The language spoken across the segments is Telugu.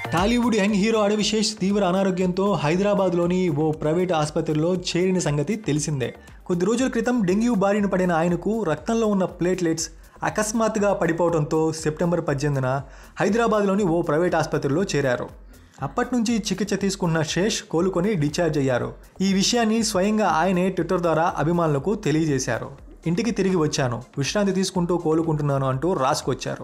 టాలీవుడ్ యంగ్ హీరో అడవిశేష్ తీవ్ర అనారోగ్యంతో హైదరాబాద్లోని ఓ ప్రైవేట్ ఆసుపత్రిలో చేరిన సంగతి తెలిసిందే కొద్ది రోజుల క్రితం డెంగ్యూ బారిన పడిన ఆయనకు రక్తంలో ఉన్న ప్లేట్లెట్స్ అకస్మాత్తుగా పడిపోవడంతో సెప్టెంబర్ పద్దెనిమిదిన హైదరాబాద్లోని ఓ ప్రైవేట్ ఆసుపత్రిలో చేరారు అప్పటి నుంచి చికిత్స తీసుకున్న శేష్ కోలుకొని డిశ్చార్జ్ అయ్యారు ఈ విషయాన్ని స్వయంగా ఆయనే ట్విట్టర్ ద్వారా అభిమానులకు తెలియజేశారు ఇంటికి తిరిగి వచ్చాను విశ్రాంతి తీసుకుంటూ కోలుకుంటున్నాను అంటూ రాసుకొచ్చారు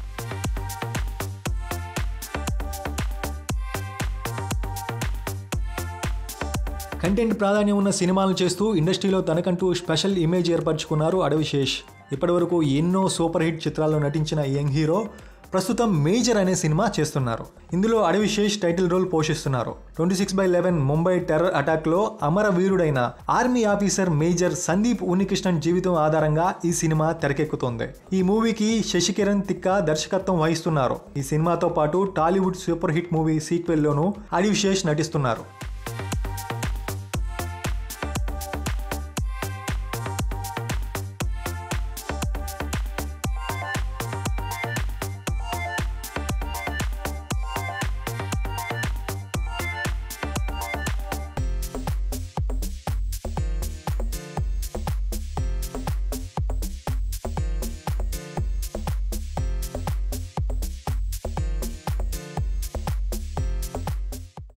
కంటెంట్ ప్రాధాన్యం ఉన్న సినిమాలు చేస్తూ ఇండస్ట్రీలో తనకంటూ స్పెషల్ ఇమేజ్ ఏర్పరచుకున్నారు అడవిశేష్ ఇప్పటివరకు ఎన్నో సూపర్ హిట్ చిత్రాల్లో నటించిన ఈ యంగ్ హీరో ప్రస్తుతం మేజర్ అనే సినిమా చేస్తున్నారు ఇందులో అడవిశేష్ టైటిల్ రోల్ పోషిస్తున్నారు twenty six by eleven Mumbai terror అటాక్లో అమరవీరుడైన army officer major Sandeep Unnikrishnan జీవితం ఆధారంగా ఈ సినిమా తెరకెక్కుతోంది ఈ మూవీకి శశికిరణ్ తిక్క దర్శకత్వం వహిస్తున్నారు ఈ సినిమాతో పాటు Tollywood super hit movie సీక్వెల్లోనూ Adivi Sesh నటిస్తున్నారు